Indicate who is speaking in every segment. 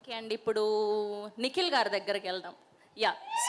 Speaker 1: okay అండి ఇప్పుడు నిఖిల్ గారి దగ్గరికి వెళ్దాం యా సో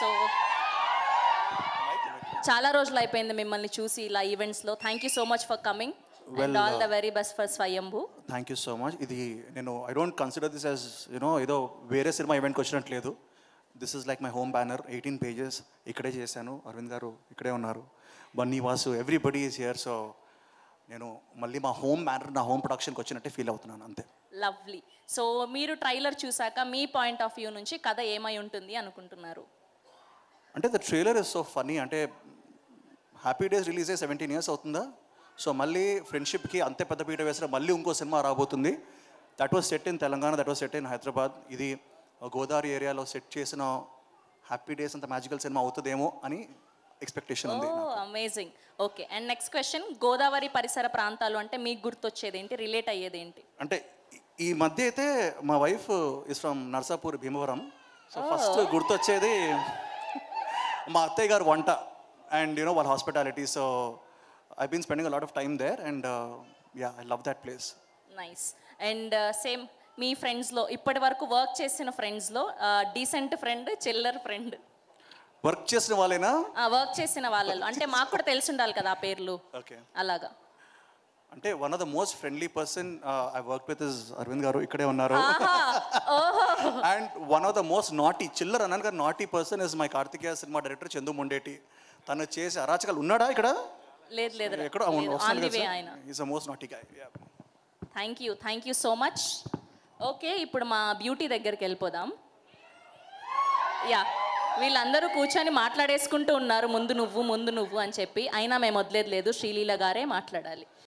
Speaker 1: చాలా రోజులు అయిపోయింది మిమ్మల్ని చూసి ఇలా ఈవెంట్స్లో thank you so much for coming and
Speaker 2: Well,
Speaker 1: all the very best for Swayambhu
Speaker 2: thank you so much ఇది నేను I don't consider this as you know ఏదో వేరే సినిమా ఈవెంట్కి వచ్చినట్లేదు this is like my home banner eighteen pages ఇక్కడే చేశాను అరవింద్ గారు ఇక్కడే ఉన్నారు Bunny Vasu everybody is here so నేను మళ్ళీ మా హోమ్ బ్యానర్ నా హోమ్ ప్రొడక్షన్కి వచ్చినట్టే ఫీల్ అవుతున్నాను అంతే
Speaker 1: లవ్లీ సో మీరు ట్రైలర్ చూసాక మీ పాయింట్ ఆఫ్ వ్యూ నుంచి కథ ఏమై ఉంటుంది అనుకుంటున్నారు
Speaker 2: అంటే the trailer is so funny అంటే హ్యాపీ డేస్ రిలీజ్ అయ్యి సెవెంటీన్ ఇయర్స్ అవుతుందా సో మళ్ళీ ఫ్రెండ్షిప్కి అంతే పెద్ద పీట వేసిన మళ్ళీ ఇంకో సినిమా రాబోతుంది that was set in Telangana that was set in Hyderabad ఇది గోదావరి ఏరియాలో సెట్ చేసిన హ్యాపీ డేస్ అంత మ్యాజికల్ సినిమా అవుతుందేమో అని ఎక్స్పెక్టేషన్ ఉంది
Speaker 1: oh amazing okay and next question Godavari పరిసర ప్రాంతాలు అంటే మీకు గుర్తొచ్చేది ఏంటి రిలేట్ అయ్యేది ఏంటి
Speaker 2: అంటే ఈ- ఈ మధ్య అయితే మా wife is from Narsapur Bhimavaram so first గుర్తొచ్చేది మా అత్తయ్య గారు వంట అండ్ యూనో వాళ్ళ hospitality so I been spending a lot of time there and yeah I love that place
Speaker 1: nice and same మీ ఫ్రెండ్స్లో ఇప్పటి వరకు వర్క్ చేసిన ఫ్రెండ్స్లో డీసెంట్ ఫ్రెండ్ చిల్లర్ ఫ్రెండ్
Speaker 2: వర్క్ చేసిన వాళ్ళేనా
Speaker 1: వర్క్ చేసిన వాళ్ళలో అంటే మాకు కూడా తెలిసి ఉండాలి కదా ఆ పేర్లు
Speaker 2: ఓకే
Speaker 1: అలాగా
Speaker 2: అంటే one of the most friendly person I work with is Aravind గారు ఇక్కడే ఉన్నారు
Speaker 1: ఆహా ఓహో
Speaker 2: and one of the most naughty చిల్లర్ అన్నాను కదా naughty person is my Karthikeya సినిమా డైరెక్టర్ చందు ముండేటి తను చేసి అరాచకాలు ఉన్నాడా ఇక్కడ
Speaker 1: లేదు లేదు
Speaker 2: ఎక్కడో
Speaker 1: ఆన్ ది వే ఆయన
Speaker 2: is a most naughty guy
Speaker 1: thank you thank you so much okay ఇప్పుడు మా బ్యూటీ దగ్గరికి వెళ్ళిపోదాం యా వీళ్ళందరూ కూర్చొని మాట్లాడేసుకుంటూ ఉన్నారు ముందు నువ్వు ముందు నువ్వు అని చెప్పి అయినా మేము వదిలేదు లేదు శ్రీలీల గారే మాట్లాడాలి